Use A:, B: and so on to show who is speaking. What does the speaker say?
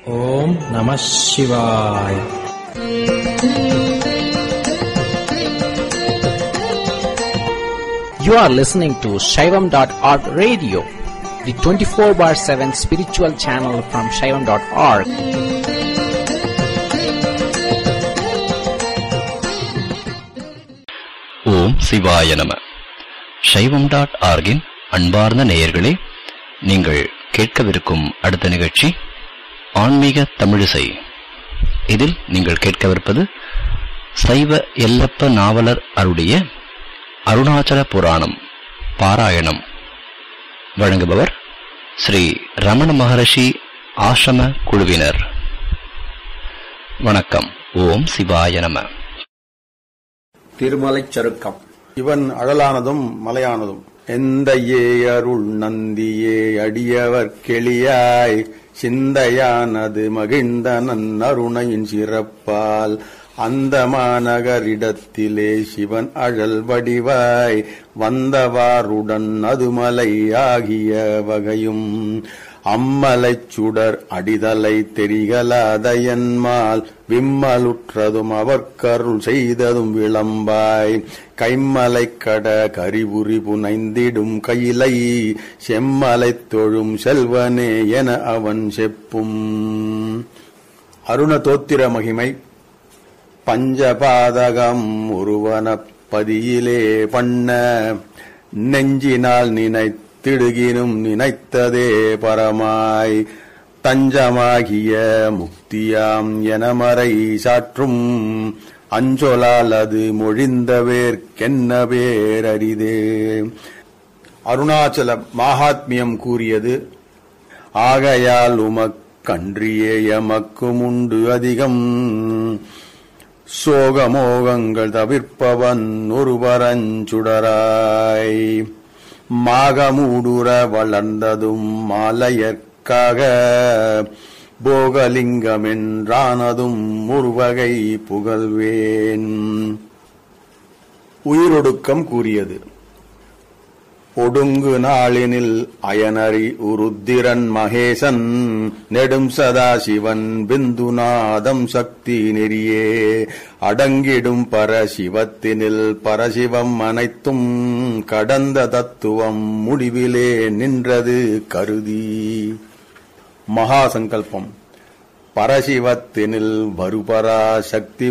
A: ஓம் நம சிவாய் You are listening to Shaivam.org radio, the 24 bar 7 spiritual channel from Shaivam.org.
B: ஓம் சிவாய நம சைவம் டாட் ஆர்கின் அன்பார்ந்த நேயர்களே நீங்கள் கேட்கவிருக்கும் அடுத்த நிகழ்ச்சி ஆன்மீக தமிழிசை இதில் நீங்கள் கேட்கவிருப்பது சைவ எல்லப்ப நாவலர் அருடைய அருணாச்சல புராணம் பாராயணம் வழங்குபவர் ஸ்ரீ ரமண மகரிஷி ஆசிரம குழுவினர் வணக்கம் ஓம் சிவாய நம
C: திருமலைச் சருக்கம்
D: இவன் அழலானதும் மலையானதும் எந்தையே அருள் நந்தியே அடியவர் கெளியாய் சிந்தையானது மகிழ்ந்தனன் அருணையின் சிறப்பால் அந்த மாநகரிடத்திலே சிவன் அழல் வடிவாய் வந்தவாருடன் அதுமலை ஆகிய வகையும் அம்மலைச் சுடர் அடிதலை தெரிகலாத என்மால் விம்மலுற்றதும் அவர்க்கருள் செய்ததும் விளம்பாய் கைம்மலை கட கரிபுரி புனைந்திடும் கையிலை செம்மலைத் தொழும் செல்வனே என அவன் செப்பும் அருண தோத்திர மகிமை பஞ்சபாதகம் ஒருவனப் பதியிலே பண்ண நெஞ்சினால் நினைத்திடுகினும் நினைத்ததே பரமாய் தஞ்சமாகிய முக்தியாம் எனமறை சாற்றும் அஞ்சொலால் அது மொழிந்தவேற்கென்ன பேரரிதே அருணாச்சல மாகாத்மியம் கூறியது ஆகையால் உமக்கன்றியே எமக்கும் உண்டு அதிகம் சோகமோகங்கள் தவிர்ப்பவன் ஒருவரஞ்சுடராய் மாகமூடுற வளர்ந்ததும் மாலையற்காக போகலிங்கமென்றானதும் ஒருவகை புகழ்வேன் உயிரொடுக்கம் கூறியது ஒடுங்கு நாளினில் அயனரி உருத்திரன் மகேசன் நெடும் சதாசிவன் பிந்துநாதம் சக்தி நெறியே அடங்கிடும் பரசிவத்தினில் பரசிவம் அனைத்தும் கடந்த தத்துவம் முடிவிலே நின்றது கருதி மகாசங்கல்பம் பரசிவத்தினில் வருபரா சக்தி